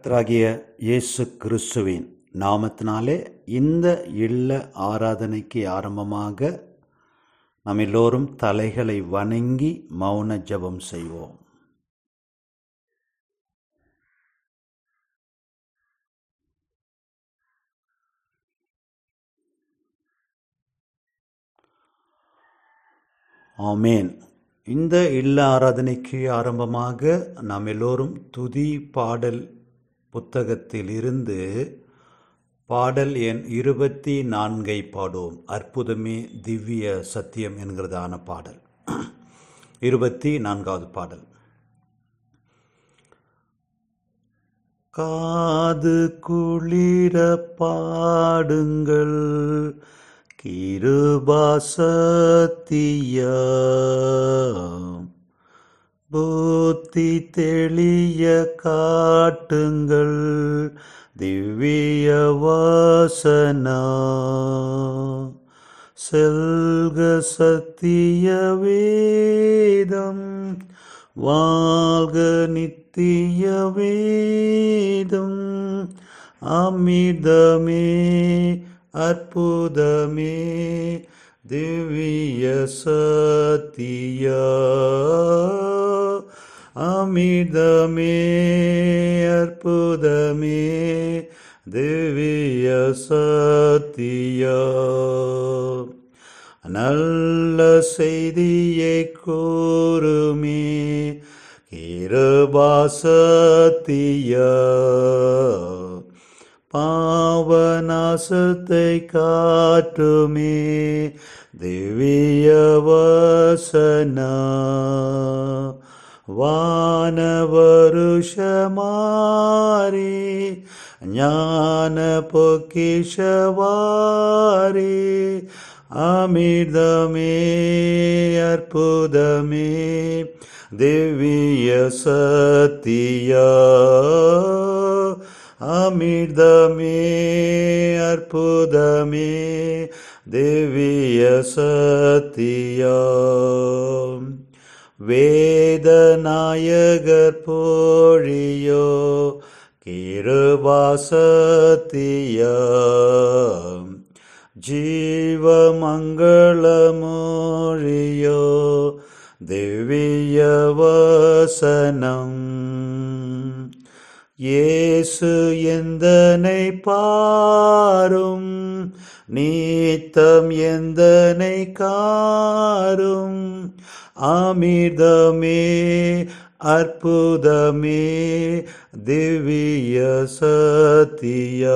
கர்த்தராகிய இயேசு கிறிஸ்துவின் நாமத்தினாலே இந்த இல்ல ஆராதனைக்கு ஆரம்பமாக நாம் எல்லோரும் தலைகளை வணங்கி மௌன ஜெபம் செய்வோம் ஆமேன் இந்த இல்ல ஆராதனைக்கு ஆரம்பமாக நாம் எல்லோரும் துதி பாடல் புத்தகத்தில் இருந்து பாடல் எண் இருபத்தி நான்கை பாடுவோம் அற்புதமே திவ்ய சத்தியம் என்கிறதான பாடல் இருபத்தி நான்காவது பாடல் காது குளிர பாடுங்கள் கிருபாசத்தியா புத்தி தெளிய காட்டுங்கள் திவ்ய வாசனா செல்க சத்திய வேதம் வாழ்க நித்திய வேதம் அமிர்தமே அற்புதமே திவ்ய சத்தியா அமிர்தமே அற்புதமே திவ்ய சத்தியா நல்ல செய்தியை கூறுமே கிருபாசத்தியா பாவநாசத்தை காட்டுமே திவ்ய வசனா வானவருஷமாரி ஞான பொக்கிஷவாரி அமிர்தமே அற்புதமே திவ்ய சத்தியா அமிர்தமே அற்புதமே திவ்ய சத்தியா வேதநாயகர் போழியோ கிருபாசத்தியா ஜீவமங்களமோழியோ திவ்ய வசனம் இயேசு எந்தனை பாரும் நீத்தம் எந்தனை காரும் அமிர்தமே அற்புதமே திவ்ய சத்தியா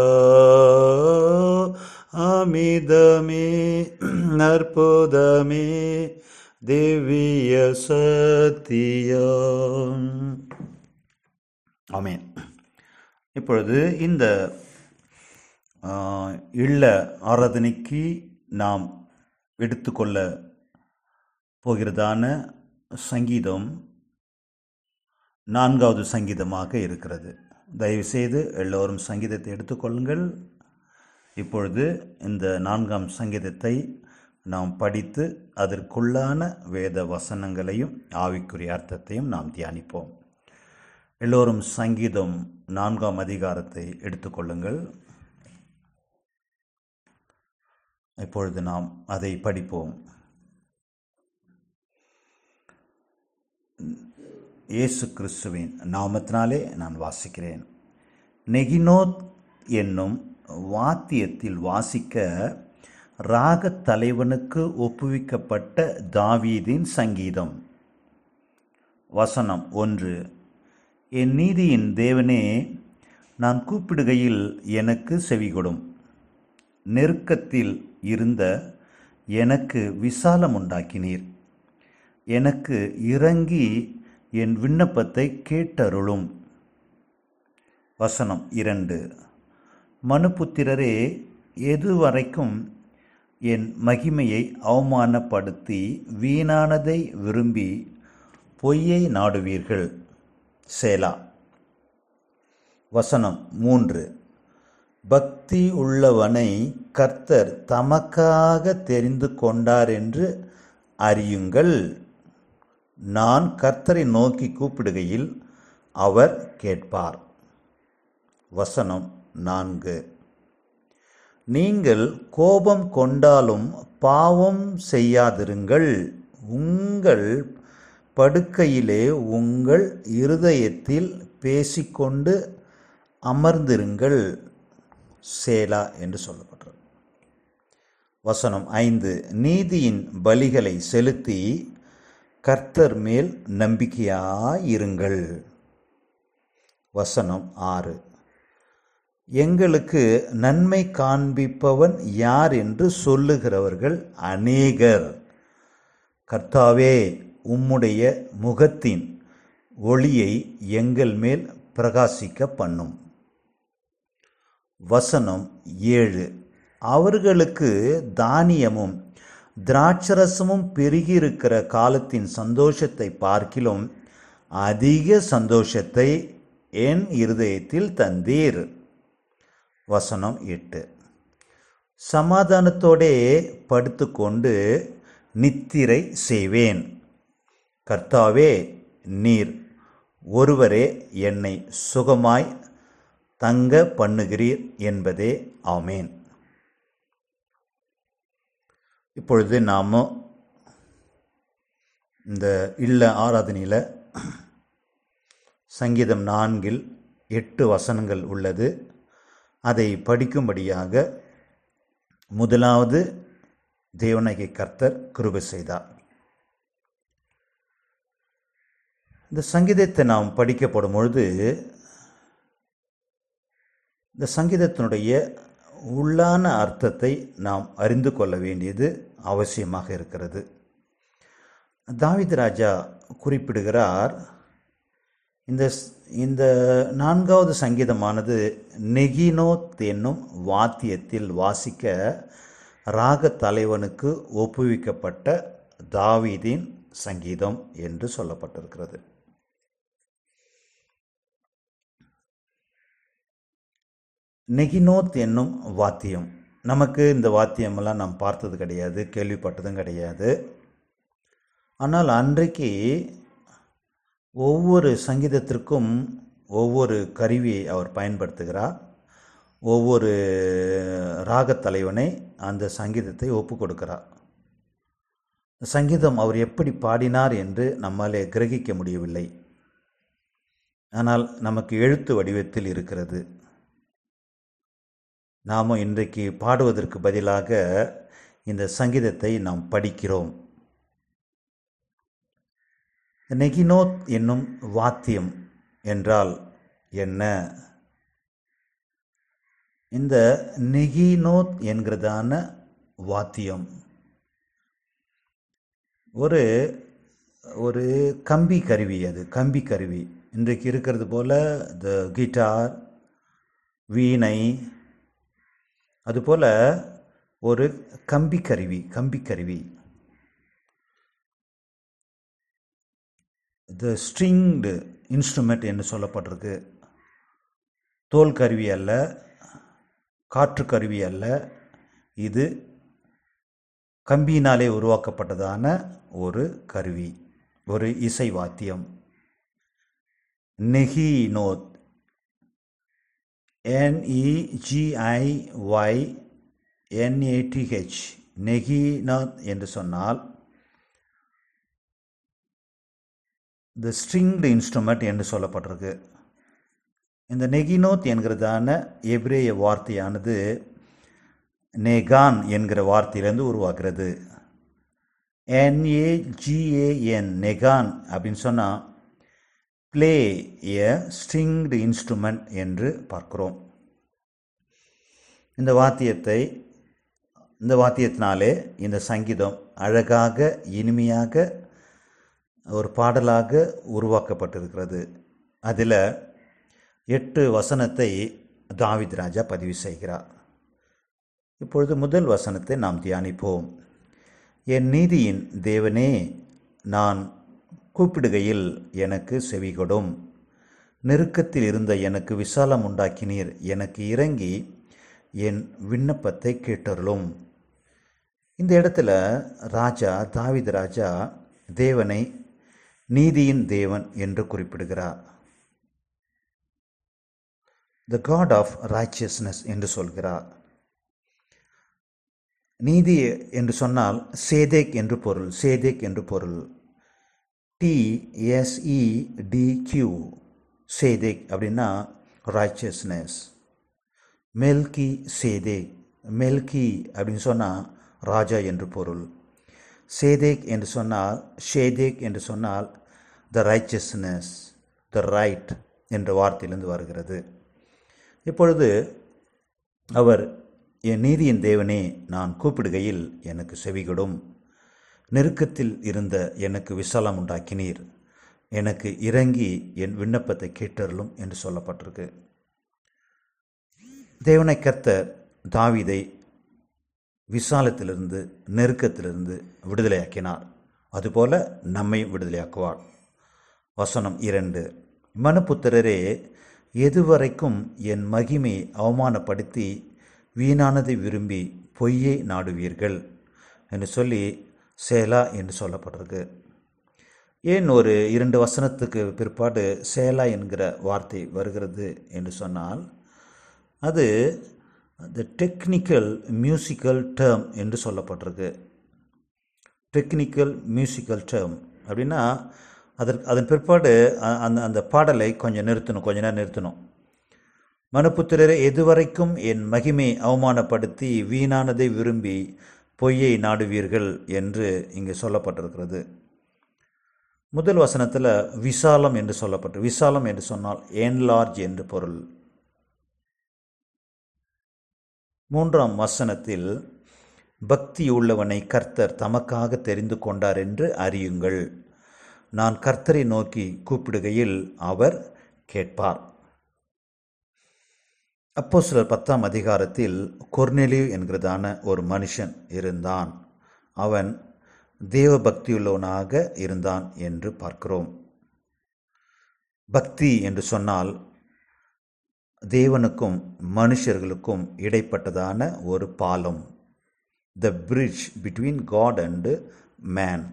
அமிர்தமே அற்புதமே திவ்ய சத்தியா ஆமேன் இப்பொழுது இந்த இல்ல ஆராதனைக்கு நாம் எடுத்துக்கொள்ள போகிறதான சங்கீதம் நான்காவது சங்கீதமாக இருக்கிறது தயவுசெய்து எல்லோரும் சங்கீதத்தை எடுத்துக்கொள்ளுங்கள் இப்பொழுது இந்த நான்காம் சங்கீதத்தை நாம் படித்து அதற்குள்ளான வேத வசனங்களையும் ஆவிக்குரிய அர்த்தத்தையும் நாம் தியானிப்போம் எல்லோரும் சங்கீதம் நான்காம் அதிகாரத்தை எடுத்துக்கொள்ளுங்கள் இப்பொழுது நாம் அதை படிப்போம் இயேசு கிறிஸ்துவின் நாமத்தினாலே நான் வாசிக்கிறேன் நெகினோத் என்னும் வாத்தியத்தில் வாசிக்க ராக தலைவனுக்கு ஒப்புவிக்கப்பட்ட தாவீதின் சங்கீதம் வசனம் ஒன்று என் நீதியின் தேவனே நான் கூப்பிடுகையில் எனக்கு செவிகொடும் நெருக்கத்தில் இருந்த எனக்கு விசாலம் உண்டாக்கினீர் எனக்கு இறங்கி என் விண்ணப்பத்தை கேட்டருளும் வசனம் இரண்டு மனுபுத்திரரே எதுவரைக்கும் என் மகிமையை அவமானப்படுத்தி வீணானதை விரும்பி பொய்யை நாடுவீர்கள் சேலா வசனம் மூன்று பக்தி உள்ளவனை கர்த்தர் தமக்காக தெரிந்து கொண்டார் என்று அறியுங்கள் நான் கர்த்தரை நோக்கி கூப்பிடுகையில் அவர் கேட்பார் வசனம் நான்கு நீங்கள் கோபம் கொண்டாலும் பாவம் செய்யாதிருங்கள் உங்கள் படுக்கையிலே உங்கள் இருதயத்தில் பேசிக்கொண்டு அமர்ந்திருங்கள் சேலா என்று சொல்லப்பட்டது வசனம் ஐந்து நீதியின் பலிகளை செலுத்தி கர்த்தர் மேல் நம்பிக்கையாயிருங்கள் வசனம் ஆறு எங்களுக்கு நன்மை காண்பிப்பவன் யார் என்று சொல்லுகிறவர்கள் அநேகர் கர்த்தாவே உம்முடைய முகத்தின் ஒளியை எங்கள் மேல் பிரகாசிக்க பண்ணும் வசனம் ஏழு அவர்களுக்கு தானியமும் திராட்சரசமும் பெருகியிருக்கிற காலத்தின் சந்தோஷத்தை பார்க்கிலும் அதிக சந்தோஷத்தை என் இருதயத்தில் தந்தீர் வசனம் எட்டு சமாதானத்தோடே படுத்துக்கொண்டு நித்திரை செய்வேன் கர்த்தாவே நீர் ஒருவரே என்னை சுகமாய் தங்க பண்ணுகிறீர் என்பதே ஆமேன் இப்பொழுது நாம் இந்த இல்ல ஆராதனையில் சங்கீதம் நான்கில் எட்டு வசனங்கள் உள்ளது அதை படிக்கும்படியாக முதலாவது தேவனகை கர்த்தர் கிருபை செய்தார் இந்த சங்கீதத்தை நாம் படிக்கப்படும் பொழுது இந்த சங்கீதத்தினுடைய உள்ளான அர்த்தத்தை நாம் அறிந்து கொள்ள வேண்டியது அவசியமாக இருக்கிறது தாவித் ராஜா குறிப்பிடுகிறார் இந்த இந்த நான்காவது சங்கீதமானது நெகினோத் என்னும் வாத்தியத்தில் வாசிக்க ராக தலைவனுக்கு ஒப்புவிக்கப்பட்ட தாவீதின் சங்கீதம் என்று சொல்லப்பட்டிருக்கிறது நெகினோத் என்னும் வாத்தியம் நமக்கு இந்த வாத்தியமெல்லாம் நாம் பார்த்தது கிடையாது கேள்விப்பட்டதும் கிடையாது ஆனால் அன்றைக்கு ஒவ்வொரு சங்கீதத்திற்கும் ஒவ்வொரு கருவியை அவர் பயன்படுத்துகிறார் ஒவ்வொரு ராகத் தலைவனை அந்த சங்கீதத்தை ஒப்பு கொடுக்கிறார் சங்கீதம் அவர் எப்படி பாடினார் என்று நம்மாலே கிரகிக்க முடியவில்லை ஆனால் நமக்கு எழுத்து வடிவத்தில் இருக்கிறது நாம் இன்றைக்கு பாடுவதற்கு பதிலாக இந்த சங்கீதத்தை நாம் படிக்கிறோம் நெகினோத் என்னும் வாத்தியம் என்றால் என்ன இந்த நெகினோத் என்கிறதான வாத்தியம் ஒரு ஒரு கம்பி கருவி அது கம்பி கருவி இன்றைக்கு இருக்கிறது போல் த கிட்டார் வீணை அதுபோல் ஒரு கம்பி கருவி கம்பி கருவி த ஸ்ட்ரிங்டு இன்ஸ்ட்ருமெண்ட் என்று சொல்லப்பட்டிருக்கு தோல் கருவி அல்ல காற்று கருவி அல்ல இது கம்பியினாலே உருவாக்கப்பட்டதான ஒரு கருவி ஒரு இசை வாத்தியம் நெஹினோத் என்இஜிஐஒய் என்ஏடிஹெச் நெகினாத் என்று சொன்னால் த ஸ்ட்ரிங்டு இன்ஸ்ட்ருமெண்ட் என்று சொல்லப்பட்டிருக்கு இந்த நெகினோத் என்கிறதான எபிரேய வார்த்தையானது நெகான் என்கிற வார்த்தையிலேருந்து உருவாகிறது என்ஏஜிஏஎன் நெகான் அப்படின்னு சொன்னால் பிளே எ ஸ்ட்ரிங்டு இன்ஸ்ட்ருமெண்ட் என்று பார்க்கிறோம் இந்த வாத்தியத்தை இந்த வாத்தியத்தினாலே இந்த சங்கீதம் அழகாக இனிமையாக ஒரு பாடலாக உருவாக்கப்பட்டிருக்கிறது அதில் எட்டு வசனத்தை தாவித் ராஜா பதிவு செய்கிறார் இப்பொழுது முதல் வசனத்தை நாம் தியானிப்போம் என் நீதியின் தேவனே நான் கூப்பிடுகையில் எனக்கு செவிகொடும் நெருக்கத்தில் இருந்த எனக்கு விசாலம் உண்டாக்கினீர் எனக்கு இறங்கி என் விண்ணப்பத்தை கேட்டருளும் இந்த இடத்துல ராஜா தாவித ராஜா தேவனை நீதியின் தேவன் என்று குறிப்பிடுகிறார் த காட் ஆஃப் ரைச்சியஸ்னஸ் என்று சொல்கிறார் நீதி என்று சொன்னால் சேதேக் என்று பொருள் சேதேக் என்று பொருள் டி எஸ்இ டி கியூ சேதேக் அப்படின்னா ரைச்சியஸ்னஸ் மெல்கி சேதேக் மெல்கி அப்படின்னு சொன்னால் ராஜா என்று பொருள் சேதேக் என்று சொன்னால் ஷேதேக் என்று சொன்னால் த ரைச்சஸ்னஸ் த ரைட் என்ற வார்த்தையிலிருந்து வருகிறது இப்பொழுது அவர் என் நீதியின் தேவனே நான் கூப்பிடுகையில் எனக்கு செவிகொடும் நெருக்கத்தில் இருந்த எனக்கு விசாலம் உண்டாக்கினீர் எனக்கு இறங்கி என் விண்ணப்பத்தை கேட்டருளும் என்று சொல்லப்பட்டிருக்கு தேவனை கர்த்தர் தாவீதை விசாலத்திலிருந்து நெருக்கத்திலிருந்து விடுதலையாக்கினார் அதுபோல நம்மை விடுதலையாக்குவார் வசனம் இரண்டு மனுப்புத்திரரே எதுவரைக்கும் என் மகிமை அவமானப்படுத்தி வீணானதை விரும்பி பொய்யை நாடுவீர்கள் என்று சொல்லி சேலா என்று சொல்லப்பட்டிருக்கு ஏன் ஒரு இரண்டு வசனத்துக்கு பிற்பாடு சேலா என்கிற வார்த்தை வருகிறது என்று சொன்னால் அது த டெக்னிக்கல் மியூசிக்கல் டேர்ம் என்று சொல்லப்பட்டிருக்கு டெக்னிக்கல் மியூசிக்கல் டேர்ம் அப்படின்னா அதற்கு அதன் பிற்பாடு அ- அந்த அந்த பாடலை கொஞ்சம் நிறுத்தணும் கொஞ்ச நேரம் நிறுத்தணும் மனுப்புத்திரரை எதுவரைக்கும் என் மகிமை அவமானப்படுத்தி வீணானதை விரும்பி பொய்யை நாடுவீர்கள் என்று இங்கு சொல்லப்பட்டிருக்கிறது முதல் வசனத்தில் விசாலம் என்று சொல்லப்பட்டு விசாலம் என்று சொன்னால் என்லார்ஜ் என்று பொருள் மூன்றாம் வசனத்தில் பக்தி உள்ளவனை கர்த்தர் தமக்காக தெரிந்து கொண்டார் என்று அறியுங்கள் நான் கர்த்தரை நோக்கி கூப்பிடுகையில் அவர் கேட்பார் அப்போ சிலர் பத்தாம் அதிகாரத்தில் கொர்நெலியு என்கிறதான ஒரு மனுஷன் இருந்தான் அவன் தேவ பக்தியுள்ளவனாக இருந்தான் என்று பார்க்கிறோம் பக்தி என்று சொன்னால் தேவனுக்கும் மனுஷர்களுக்கும் இடைப்பட்டதான ஒரு பாலம் the bridge between God and man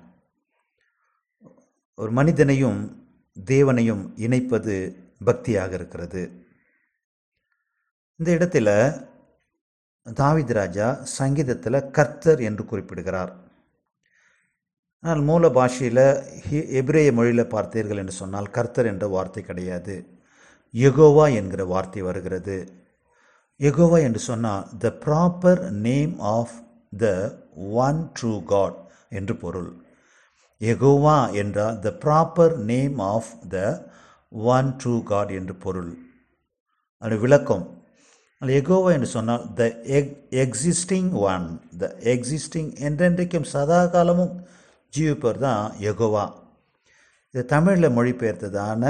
ஒரு மனிதனையும் தேவனையும் இணைப்பது பக்தியாக இருக்கிறது இந்த இடத்துல தாவீது ராஜா சங்கீதத்தில் கர்த்தர் என்று குறிப்பிடுகிறார் ஆனால் மூல பாஷையில் ஹி- எபிரேய மொழியில் பார்த்தீர்கள் என்று சொன்னால் கர்த்தர் என்ற வார்த்தை கிடையாது யெகோவா என்கிற வார்த்தை வருகிறது யெகோவா என்று சொன்னால் the proper name of the one true God என்று பொருள் யெகோவா என்றால் the proper name of the one true God என்று பொருள் அது விளக்கம் அது எகோவா என்று சொன்னால் the ex existing one the existing என்றென்றைக்கும் சதா காலமும் ஜீவிப்பவர் தான் எகோவா இது தமிழில் மொழிபெயர்த்ததான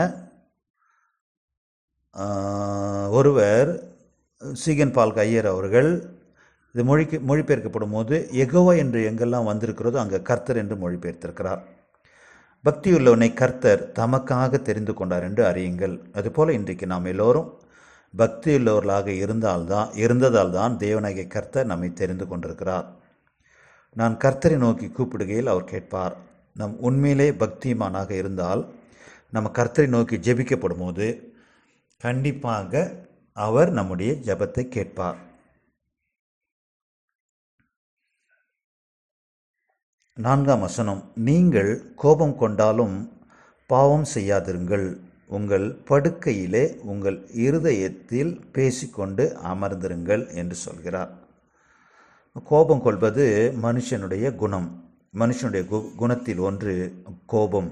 ஆஹ், ஒருவர் சீகன் பால் ஐயர் அவர்கள் இது மொழிக்கு மொழிபெயர்க்கப்படும் போது எகோவா என்று எங்கெல்லாம் வந்திருக்கிறதோ அங்கே கர்த்தர் என்று மொழிபெயர்த்திருக்கிறார் பக்தியுள்ளவனை கர்த்தர் தமக்காக தெரிந்து கொண்டார் என்று அறியுங்கள் அதுபோல இன்றைக்கு நாம் எல்லோரும் பக்தியுள்ளவர்களாக இருந்தால்தான் இருந்ததால் தான் தேவனாகிய கர்த்தர் நம்மை தெரிந்து கொண்டிருக்கிறார் நான் கர்த்தரை நோக்கி கூப்பிடுகையில் அவர் கேட்பார் நம் உண்மையிலே பக்திமானாக இருந்தால் நம்ம கர்த்தரை நோக்கி ஜெபிக்கப்படும் போது கண்டிப்பாக அவர் நம்முடைய ஜெபத்தை கேட்பார் நான்காம் வசனம் நீங்கள் கோபம் கொண்டாலும் பாவம் செய்யாதிருங்கள் உங்கள் படுக்கையிலே உங்கள் இருதயத்தில் பேசிக்கொண்டு அமர்ந்திருங்கள் என்று சொல்கிறார் கோபம் கொள்வது மனுஷனுடைய குணம் மனுஷனுடைய கு குணத்தில் ஒன்று கோபம்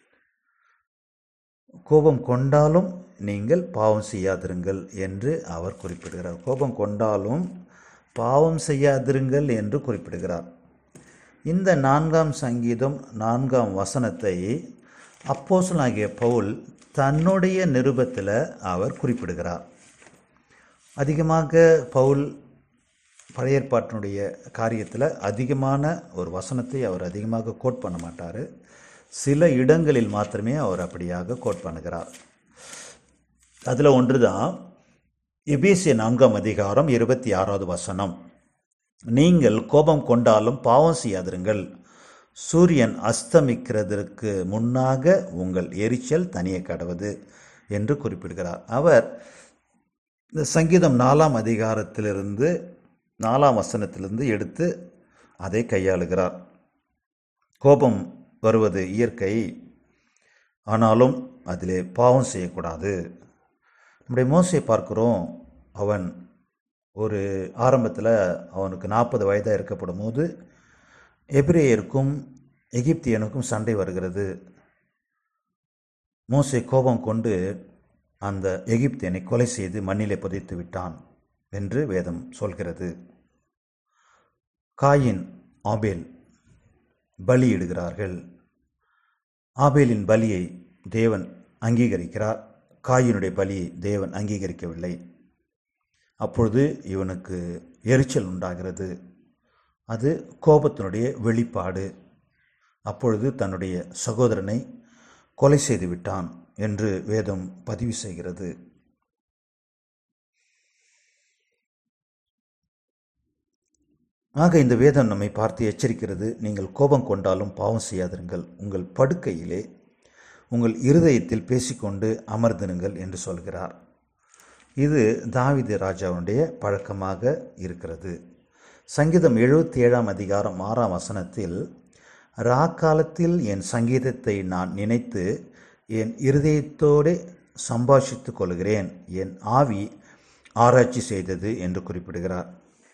கோபம் கொண்டாலும் நீங்கள் பாவம் செய்யாதிருங்கள் என்று அவர் குறிப்பிடுகிறார் கோபம் கொண்டாலும் பாவம் செய்யாதிருங்கள் என்று குறிப்பிடுகிறார் இந்த நான்காம் சங்கீதம் நான்காம் வசனத்தை அப்போஸ்தலனாகிய பவுல் தன்னுடைய நிருபத்தில் அவர் குறிப்பிடுகிறார் அதிகமாக பவுல் பழைய ஏற்பாட்டினுடைய காரியத்தில் அதிகமான ஒரு வசனத்தை அவர் அதிகமாக கோட் பண்ண மாட்டார் சில இடங்களில் மாத்திரமே அவர் அப்படியாக கோட் பண்ணுகிறார் அதில் ஒன்று தான் எபேசிய நான்காம் அதிகாரம் இருபத்தி ஆறாவது வசனம் நீங்கள் கோபம் கொண்டாலும் பாவம் செய்யாதிருங்கள் சூரியன் அஸ்தமிக்கிறதற்கு முன்னாக உங்கள் எரிச்சல் தனிய கடவது என்று குறிப்பிடுகிறார் அவர் இந்த சங்கீதம் நாலாம் அதிகாரத்திலிருந்து நாலாம் வசனத்திலிருந்து எடுத்து அதை கையாளுகிறார் கோபம் வருவது இயற்கை ஆனாலும் அதிலே பாவம் செய்யக்கூடாது நம்முடைய மோசையை பார்க்கிறோம் அவன் ஒரு ஆரம்பத்தில் அவனுக்கு நாற்பது வயதாக இருக்கப்படும் போது எபிரேயருக்கும் எகிப்தியனுக்கும் சண்டை வருகிறது மோசே கோபம் கொண்டு அந்த எகிப்தியனை கொலை செய்து மண்ணிலே புதைத்து விட்டான் என்று வேதம் சொல்கிறது காயின் ஆபேல் பலியிடுகிறார்கள் ஆபேலின் பலியை தேவன் அங்கீகரிக்கிறார் காயினுடைய பலியை தேவன் அங்கீகரிக்கவில்லை அப்பொழுது இவனுக்கு எரிச்சல் உண்டாகிறது அது கோபத்தினுடைய வெளிப்பாடு அப்பொழுது தன்னுடைய சகோதரனை கொலை செய்து விட்டான் என்று வேதம் பதிவு செய்கிறது ஆக இந்த வேதம் நம்மை பார்த்து எச்சரிக்கிறது நீங்கள் கோபம் கொண்டாலும் பாவம் செய்யாதிருங்கள் உங்கள் படுக்கையிலே உங்கள் இருதயத்தில் பேசிக்கொண்டு அமர்ந்திருங்கள் என்று சொல்கிறார் இது தாவிது ராஜாவுடைய பழக்கமாக இருக்கிறது சங்கீதம் எழுபத்தி ஏழாம் அதிகாரம் ஆறாம் வசனத்தில் ராக்காலத்தில் என் சங்கீதத்தை நான் நினைத்து என் இருதயத்தோடு சம்பாஷித்துக் கொள்கிறேன் என் ஆவி ஆராய்ச்சி செய்தது என்று குறிப்பிடுகிறார்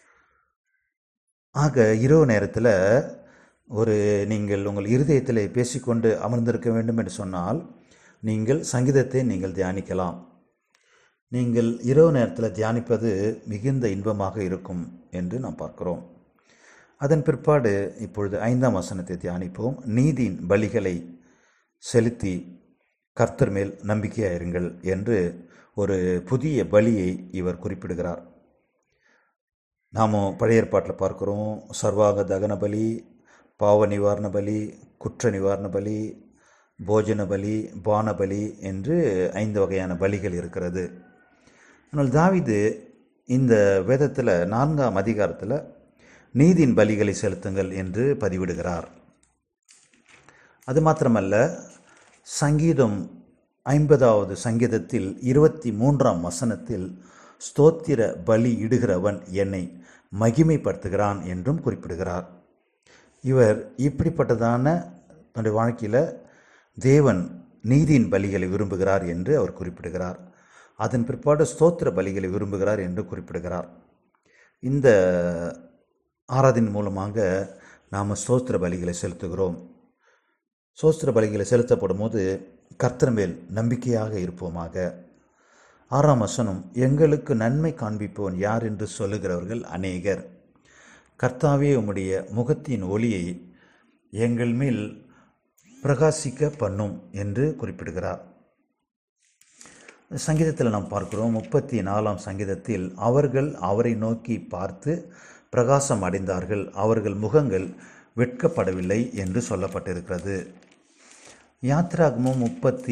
ஆக இரவு நேரத்தில் ஒரு நீங்கள் உங்கள் இருதயத்தில் பேசிக்கொண்டு அமர்ந்திருக்க வேண்டும் என்று சொன்னால் நீங்கள் சங்கீதத்தை நீங்கள் தியானிக்கலாம் நீங்கள் இரவு நேரத்தில் தியானிப்பது மிகுந்த இன்பமாக இருக்கும் என்று நாம் பார்க்கிறோம் அதன் பிற்பாடு இப்பொழுது ஐந்தாம் வசனத்தை தியானிப்போம் நீதியின் பலிகளை செலுத்தி கர்த்தர் மேல் நம்பிக்கையாயிருங்கள் என்று ஒரு புதிய பலியை இவர் குறிப்பிடுகிறார் நாம் பழைய ஏற்பாட்டில் பார்க்குறோம் சர்வாக தகன பலி பாவ நிவாரண பலி குற்ற நிவாரண பலி போஜன பலி பான பலி என்று ஐந்து வகையான பலிகள் இருக்கிறது ஆனால் தாவிது இந்த வேதத்தில் நான்காம் அதிகாரத்தில் நீதியின் பலிகளை செலுத்துங்கள் என்று பதிவிடுகிறார் அது மாத்திரமல்ல சங்கீதம் ஐம்பதாவது சங்கீதத்தில் இருபத்தி மூன்றாம் வசனத்தில் ஸ்தோத்திர பலி இடுகிறவன் என்னை மகிமைப்படுத்துகிறான் என்றும் குறிப்பிடுகிறார் இவர் இப்படிப்பட்டதான தன்னுடைய வாழ்க்கையில் தேவன் நீதியின் பலிகளை விரும்புகிறார் என்று அவர் குறிப்பிடுகிறார் அதன் பிற்பாடு ஸ்தோத்திர பலிகளை விரும்புகிறார் என்று குறிப்பிடுகிறார் இந்த ஆராதனை மூலமாக நாம் ஸ்தோத்திர பலிகளை செலுத்துகிறோம் சோஸ்திர பலிகளை செலுத்தப்படும் போது கர்த்தர் மேல் நம்பிக்கையாக இருப்போமாக ஆறாம் வசனம் எங்களுக்கு நன்மை காண்பிப்பவன் யார் என்று சொல்லுகிறவர்கள் அநேகர் கர்த்தாவே உம்முடைய முகத்தின் ஒளியை எங்கள் மேல் பிரகாசிக்க பண்ணும் என்று குறிப்பிடுகிறார் சங்கீதத்தில் நாம் பார்க்கிறோம் முப்பத்தி நாலாம் சங்கீதத்தில் அவர்கள் அவரை நோக்கி பார்த்து பிரகாசம் அடைந்தார்கள் அவர்கள் முகங்கள் வெட்கப்படவில்லை என்று சொல்லப்பட்டிருக்கிறது யாத்ராகமும் முப்பத்தி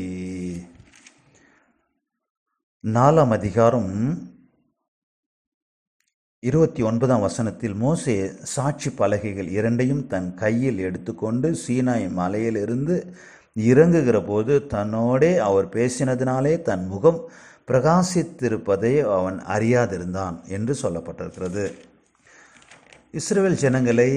நாலாம் அதிகாரம் இருபத்தி ஒன்பதாம் வசனத்தில் மோசே சாட்சி பலகைகள் இரண்டையும் தன் கையில் எடுத்துக்கொண்டு சீனாய் மலையிலிருந்து இறங்குகிற போது தன்னோடே அவர் பேசினதினாலே தன் முகம் பிரகாசித்திருப்பதை அவன் அறியாதிருந்தான் என்று சொல்லப்பட்டிருக்கிறது இஸ்ரேல் ஜனங்களை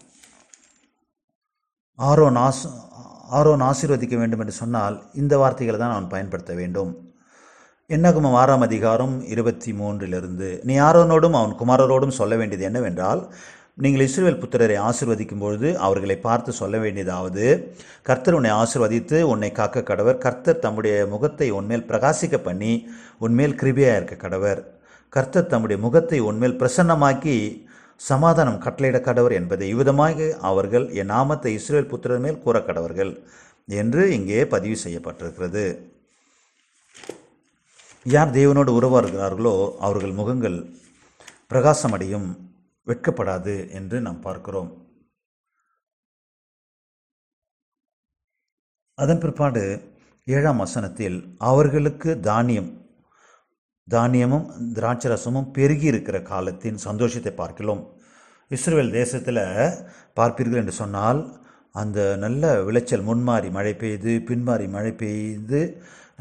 ஆரோன் ஆஸ் ஆரோன் ஆசீர்வதிக்க வேண்டும் என்று சொன்னால் இந்த வார்த்தைகளை தான் அவன் பயன்படுத்த வேண்டும் எண்ணகுமம் ஆறாம் அதிகாரம் இருபத்தி மூன்றிலிருந்து நீ ஆரோனோடும் அவன் குமாரரோடும் சொல்ல வேண்டியது என்னவென்றால் நீங்கள் இஸ்ரேல் புத்திரரை ஆசிர்வதிக்கும் பொழுது அவர்களை பார்த்து சொல்ல வேண்டியதாவது கர்த்தர் உன்னை ஆசிர்வதித்து உன்னை காக்க கடவர் கர்த்தர் தம்முடைய முகத்தை உன்மேல் பிரகாசிக்க பண்ணி உன்மேல் கிருபியாக இருக்க கடவர் கர்த்தர் தம்முடைய முகத்தை உன்மேல் பிரசன்னமாக்கி சமாதானம் கட்டளையிட கடவர் என்பதை இவ்விதமாக அவர்கள் என் நாமத்தை இஸ்ரேல் புத்திரர் மேல் கூற கடவர்கள் என்று இங்கே பதிவு செய்யப்பட்டிருக்கிறது யார் தேவனோடு உறவாடுகிறார்களோ அவர்கள் முகங்கள் பிரகாசமடையும் வெட்கப்படாது என்று நாம் பார்க்கிறோம் அதன் பிற்பாடு ஏழாம் வசனத்தில் அவர்களுக்கு தானியம் தானியமும் திராட்சரசமும் பெருகி இருக்கிற காலத்தின் சந்தோஷத்தை பார்க்கிறோம் இஸ்ரேல் தேசத்தில் பார்ப்பீர்கள் என்று சொன்னால் அந்த நல்ல விளைச்சல் முன்மாறி மழை பெய்து பின்மாறி மழை பெய்து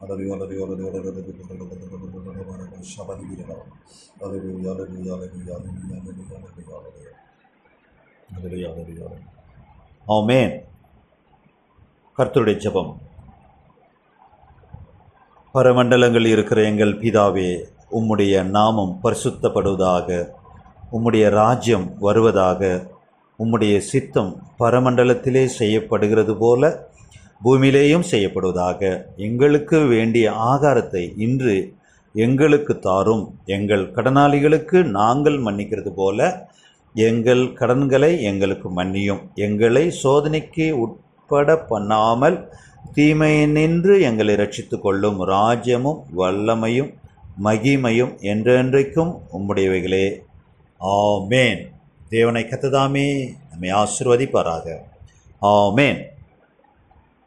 ஆமென் கர்த்தருடைய ஜெபம் பரமண்டலங்களில் இருக்கிற எங்கள் பிதாவே உம்முடைய நாமம் பரிசுத்தப்படுவதாக உம்முடைய ராஜ்யம் வருவதாக உம்முடைய சித்தம் பரமண்டலத்திலே செய்யப்படுகிறது போல பூமியிலேயும் செய்யப்படுவதாக எங்களுக்கு வேண்டிய ஆகாரத்தை இன்று எங்களுக்கு தாரும் எங்கள் கடனாளிகளுக்கு நாங்கள் மன்னிக்கிறது போல எங்கள் கடன்களை எங்களுக்கு மன்னியும் எங்களை சோதனைக்கு உட்பட பண்ணாமல் தீமையினின்று எங்களை ரட்சித்துக் கொள்ளும் ராஜ்யமும் வல்லமையும் மகிமையும் என்றென்றைக்கும் உம்முடையவைகளே ஆமேன் தேவனை கத்ததாமே நம்மை ஆசிர்வதிப்பாராக ஆமேன்